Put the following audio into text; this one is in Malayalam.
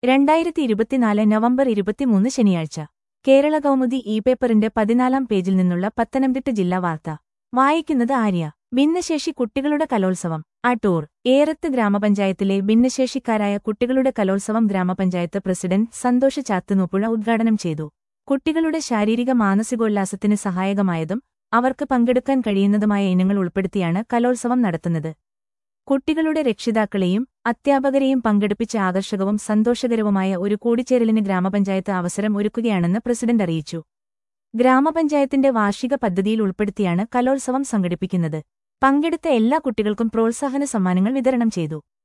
രണ്ടായിരത്തി ഇരുപത്തിനാല് നവംബർ ഇരുപത്തിമൂന്ന് ശനിയാഴ്ച കേരള കൗമുദി ഇ പേപ്പറിന്റെ പതിനാലാം പേജിൽ നിന്നുള്ള പത്തനംതിട്ട ജില്ലാ വാർത്ത വായിക്കുന്നത് ആര്യ ഭിന്നശേഷി കുട്ടികളുടെ കലോത്സവം അടൂർ ഏറത്ത് ഗ്രാമപഞ്ചായത്തിലെ ഭിന്നശേഷിക്കാരായ കുട്ടികളുടെ കലോത്സവം ഗ്രാമപഞ്ചായത്ത് പ്രസിഡന്റ് സന്തോഷ് ചാത്തുനൂപ്പുഴ ഉദ്ഘാടനം ചെയ്തു കുട്ടികളുടെ ശാരീരിക മാനസികോല്ലാസത്തിന് സഹായകമായതും അവർക്ക് പങ്കെടുക്കാൻ കഴിയുന്നതുമായ ഇനങ്ങൾ ഉൾപ്പെടുത്തിയാണ് കലോത്സവം നടത്തുന്നത് കുട്ടികളുടെ രക്ഷിതാക്കളെയും അധ്യാപകരെയും പങ്കെടുപ്പിച്ച ആകർഷകവും സന്തോഷകരവുമായ ഒരു കൂടിച്ചേരലിന് ഗ്രാമപഞ്ചായത്ത് അവസരം ഒരുക്കുകയാണെന്ന് പ്രസിഡന്റ് അറിയിച്ചു ഗ്രാമപഞ്ചായത്തിന്റെ വാർഷിക പദ്ധതിയിൽ ഉൾപ്പെടുത്തിയാണ് കലോത്സവം സംഘടിപ്പിക്കുന്നത് പങ്കെടുത്ത എല്ലാ കുട്ടികൾക്കും പ്രോത്സാഹന സമ്മാനങ്ങൾ വിതരണം ചെയ്തു